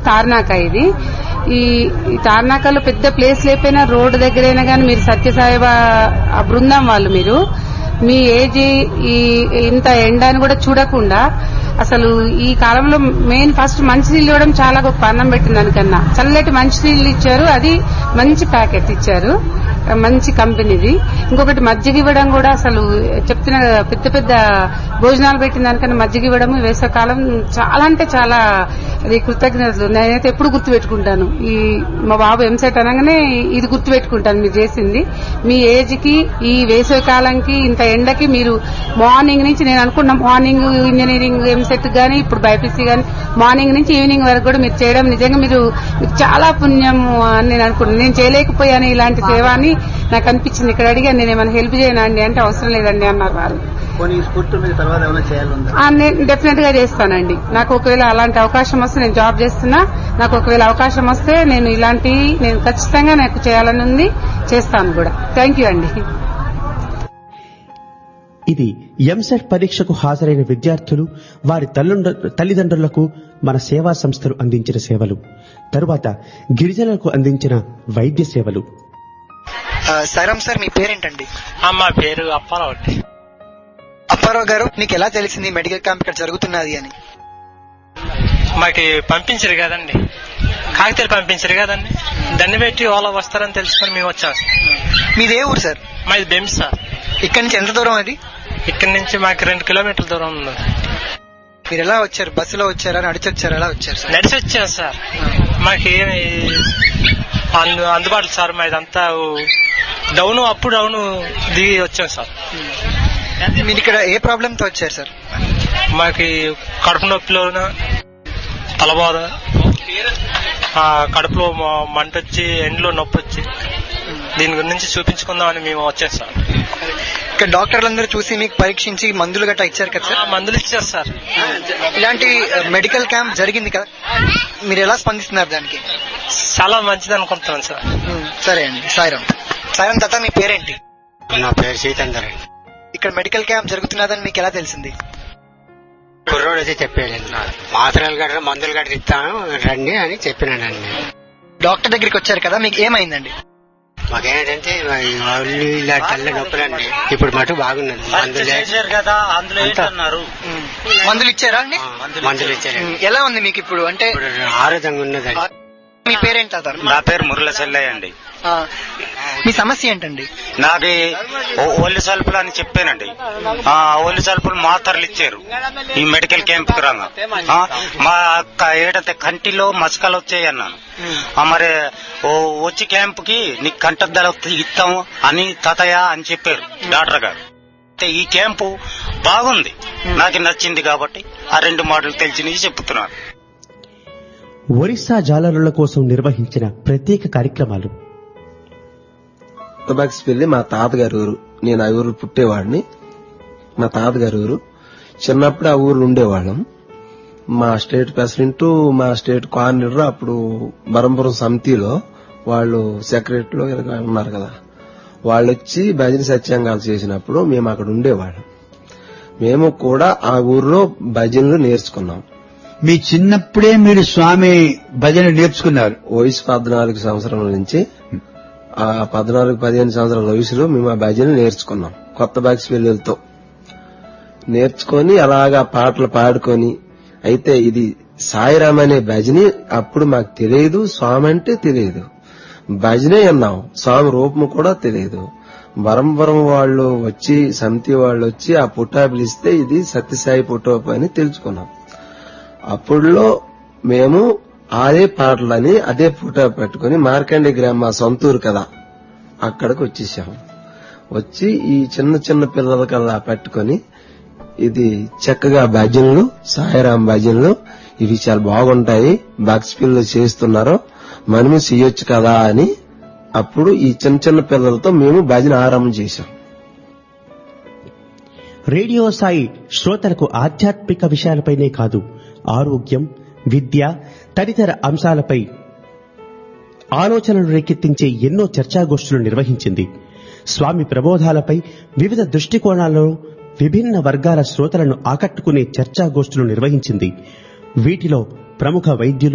తార్నాక ఇది ఈ ఈ తార్నాకలో పెద్ద ప్లేస్ లేకపోయినా రోడ్డు దగ్గరైనా కానీ మీరు సత్యసాయిబా ఆ బృందం వాళ్ళు మీరు మీ ఏజ్ ఈ ఇంత ఎండ అని కూడా చూడకుండా అసలు ఈ కాలంలో మెయిన్ ఫస్ట్ మంచినీళ్ళు ఇవ్వడం చాలా గొప్ప అన్నం పెట్టింది దానికన్నా చల్లటి మంచినీళ్ళు ఇచ్చారు అది మంచి ప్యాకెట్ ఇచ్చారు మంచి కంపెనీది ఇంకొకటి మజ్జిగ ఇవ్వడం కూడా అసలు చెప్తున్న కదా, పెద్ద పెద్ద భోజనాలు పెట్టిన దానికన్నా మజ్జిగ ఇవ్వడం ఈ వేసవకాలం చాలా అంటే చాలా అది కృతజ్ఞతలు నేనైతే ఎప్పుడు గుర్తు పెట్టుకుంటాను ఈ మా బాబు ఎంసెట్ అనగానే ఇది గుర్తు పెట్టుకుంటాను మీరు చేసింది మీ ఏజ్ కి ఈ వేసవి కాలంకి ఇంత ఎండకి మీరు మార్నింగ్ నుంచి నేను అనుకున్న మార్నింగ్ ఇంజనీరింగ్ ఎంసెట్ గానీ ఇప్పుడు బైపీసీ గానీ మార్నింగ్ నుంచి ఈవినింగ్ వరకు కూడా మీరు చేయడం నిజంగా మీరు మీకు చాలా పుణ్యం అని నేను అనుకున్నాను నేను చేయలేకపోయాను ఇలాంటి సేవ అని నాకు అనిపించింది ఇక్కడ అడిగాను నేను ఏమైనా హెల్ప్ చేయనా అండి అంటే అవసరం లేదండి అన్నారు వారు పోనీ ఈ స్ఫూర్తి మీకు తర్వాత ఏమైనా చేయాలందా ఆ, నేను డెఫినెట్ గా చేస్తానండి నాకు ఒకవేళ అలాంటి అవకాశం వస్తే నేను జాబ్ చేస్తున్నా నాకు ఒకవేళ అవకాశం వస్తే నేను ఇలాంటి నేను ఖచ్చితంగా నాకు చేయాలని ఉంది చేస్తాను కూడా థ్యాంక్ యూ అండి ఇది ఎంసెట్ పరీక్షకు హాజరైన విద్యార్థులు వారి తల్లుండ- తల్లిదండ్రులకు మన సేవా సంస్థలు అందించిన సేవలు తరువాత గిరిజనులకు అందించిన వైద్య సేవలు సైరామ్ సార్ మీ పేరేంటండి ఆ, మా పేరు అప్పారావు అండి అప్పారావు గారు మీకు ఎలా తెలిసింది మెడికల్ క్యాంప్ ఇక్కడ జరుగుతున్నది అని మాకి పంపించరు కదండి కాగితాలు పంపించరు కదండి దాన్ని పెట్టి వాళ్ళ వస్తారని తెలుసుకొని మేము వచ్చాం సార్. మీది ఏ ఊరు సార్ మాది బెమ్స్ సార్ ఇక్కడి నుంచి ఎంత దూరం అది ఇక్కడి నుంచి మాకు రెండు కిలోమీటర్ల దూరం ఉంది మీరు ఎలా వచ్చారు బస్సులో వచ్చారా నడిచి వచ్చారా ఎలా వచ్చారు సార్ నడిచి వచ్చాం సార్ మాకు ఏమి అందు అందుబాటులో సార్ మాదంతా డౌన్ అప్ డౌన్ దిగి వచ్చాం సార్ మీరు ఇక్కడ ఏ ప్రాబ్లమ్ తో వచ్చారు సార్ మాకి కడుపు నొప్పిలోన తలబాధ ఆ, కడుపులో మ- మంట వచ్చి ఎండ్లో నొప్పి వచ్చి దీని గురించి చూపించుకుందామని మేము వచ్చాం సార్ ఇక్కడ డాక్టర్లందరూ చూసి మీకు పరీక్షించి మందులు గట్టా ఇచ్చారు కదా ఆ, సార్ మందులు ఇచ్చారు సార్ ఇలాంటి మెడికల్ క్యాంప్ జరిగింది కదా మీరు ఎలా స్పందిస్తున్నారు దానికి చాలా మంచిది అనుకుంటున్నాను సార్ ఉమ్, సరే అండి సాయిరామ్ సాయిరామ్ తాత మీ పేరేంటి నా పేరు సీతందర్ అండి ఇక్కడ మెడికల్ క్యాంప్ జరుగుతున్నదని మీకు ఎలా తెలిసింది కుర్రోడు వచ్చి చెప్పాడు మాత్రలు గట్రా మందులు గట్రా ఇస్తాను రండి అని చెప్పినాడండి డాక్టర్ దగ్గరికి వచ్చారు కదా మీకు ఏమైందండి మాకేంటంటే ఈ ఒళ్ళు ఇలా తల్ల నొప్పులండి ఇప్పుడు మటు బాగున్నది మందులు చేశారు కదా అందులో ఏంటన్నారు ఉమ్, మందులు ఇచ్చారా అండి మందులు ఇచ్చారండి ఉమ్, ఎలా ఉంది మీకు ఇప్పుడు అంటే ఇప్పుడు ఆరోగ్యంగా ఉన్నదండి మీ పేరేంటి తాత నా పేరు మురళ చెల్లయ్య అండి ఆ, మీ సమస్య ఏంటండి నాకు ఈ ఒ- ఒళ్ళు సల్పులు అని చెప్పానండి ఆ ఒళ్ళు సల్పులు మాత్రలు ఇచ్చారు ఈ మెడికల్ క్యాంప్ కి రాగా ఆ, మా అక్క ఏడంటే కంటిలో మసకలు వచ్చాయి అన్నాను ఆ, మరి ఓ వచ్చి క్యాంప్ కి నీకు కంటద్దాలు ఇస్తాము అని తాతయ్య అని చెప్పారు డాక్టర్ గారు అయితే ఈ క్యాంపు బాగుంది నాకు నచ్చింది కాబట్టి ఆ రెండు మాటలు తెలిసినవి చెప్తున్నాను ఒరిస్సా జాలరుల కోసం నిర్వహించిన ప్రత్యేక కార్యక్రమాలు టుబాక్స్ పెళ్లి మా తాతగారి ఊరు నేను ఆ ఊరు పుట్టేవాడిని మా తాతగారి ఊరు చిన్నప్పుడు ఆ ఊర్లో ఉండేవాళ్ళం మా స్టేట్ ప్రెసిడెంట్ మా స్టేట్ కోఆర్డినేటర్ అప్పుడు బరంపురం సమితిలో వాళ్ళు సెక్రటరీలో ఇలా ఉన్నారు కదా వాళ్ళు వచ్చి భజన సత్యాంగాలు చేసినప్పుడు మేము అక్కడ ఉండేవాళ్ళం మేము కూడా ఆ ఊర్లో భజనలు నేర్చుకున్నాం మీ చిన్నప్పుడే మీరు స్వామి భజన నేర్చుకున్నారు వయసు పద్నాలుగు సంవత్సరాల నుంచి ఆ పద్నాలుగు పదిహేను సంవత్సరాల వయసులో మేము ఆ భజన నేర్చుకున్నాం కొత్త బాక్స్ పెళ్లితో నేర్చుకొని అలాగా పాటలు పాడుకొని అయితే ఇది సాయిరామ్ అనే భజని అప్పుడు మాకు తెలియదు స్వామి అంటే తెలియదు భజనే అన్నాం స్వామి రూపం కూడా తెలియదు వరంవరం వాళ్ళు వచ్చి సమితి వాళ్ళు వచ్చి ఆ పుట్టా పిలిస్తే ఇది సత్యసాయి పుట్టోపు అని తెలుసుకున్నాం అప్పుడులో మేము అదే పాటలని అదే ఫోటో పెట్టుకుని మార్కండి గ్రామ మా సొంతూరు కదా అక్కడికి వచ్చేసాము వచ్చి ఈ చిన్న చిన్న పిల్లలకల్లా పెట్టుకొని ఇది చక్కగా భజనలు సాయిరాం భజనలు ఇవి చాలా బాగుంటాయి బాక్స్ పిల్లలు చేస్తున్నారు మనము చేయొచ్చు కదా అని అప్పుడు ఈ చిన్న చిన్న పిల్లలతో మేము భజన ఆరంభం చేశాం రేడియో సాయి శ్రోతలకు ఆధ్యాత్మిక విషయాలపైనే కాదు ఆరోగ్యం విద్య తదితర అంశాలపై ఆలోచనలు రేకెత్తించే ఎన్నో చర్చాగోష్ఠులు నిర్వహించింది స్వామి ప్రబోధాలపై వివిధ దృష్టికోణాలలో విభిన్న వర్గాల శ్రోతలను ఆకట్టుకునే చర్చాగోష్ఠులు నిర్వహించింది వీటిలో ప్రముఖ వైద్యులు